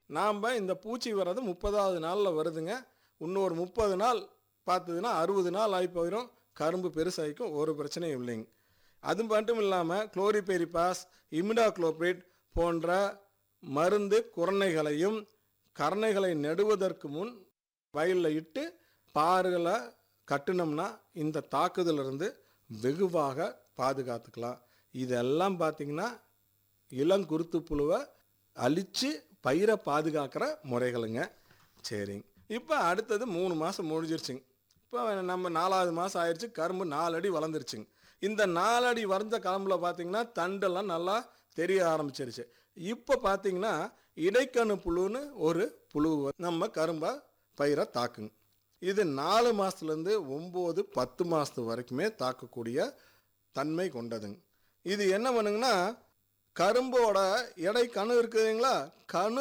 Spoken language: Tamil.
நாம் இந்த பூச்சி வர்றது முப்பதாவது நாளில் வருதுங்க இன்னொரு முப்பது நாள் பார்த்ததுன்னா அறுபது நாள் ஆகி போயிடும் கரும்பு பெருசாகிக்கும் ஒரு பிரச்சனையும் இல்லைங்க அது மட்டும் இல்லாமல் குளோரிபெரிபாஸ் இமிடாக்ளோபிரிட் போன்ற மருந்து குரணைகளையும் கரணைகளை நடுவதற்கு முன் வயலில் இட்டு பாறுகளை கட்டுனோம்னா இந்த தாக்குதலிருந்து வெகுவாக பாதுகாத்துக்கலாம் இதெல்லாம் பார்த்திங்கன்னா இளங்குருத்து புழுவை அழித்து பயிரை பாதுகாக்கிற முறைகளுங்க சரிங்க இப்போ அடுத்தது மூணு மாதம் முடிஞ்சிருச்சுங்க இப்போ நம்ம நாலாவது மாதம் ஆயிடுச்சு கரும்பு நாலடி வளர்ந்துருச்சுங்க இந்த நாலடி வளர்ந்த கரும்புல பார்த்தீங்கன்னா தண்டெல்லாம் நல்லா தெரிய ஆரம்பிச்சிருச்சு இப்போ பார்த்தீங்கன்னா இடைக்கணு புழுன்னு ஒரு புழு நம்ம கரும்பை பயிரை தாக்குங்க இது நாலு மாதத்துலேருந்து ஒம்பது பத்து மாதத்து வரைக்குமே தாக்கக்கூடிய தன்மை கொண்டதுங்க இது என்ன பண்ணுங்கன்னா கரும்போட எடை கணு இருக்குதுங்களா கணு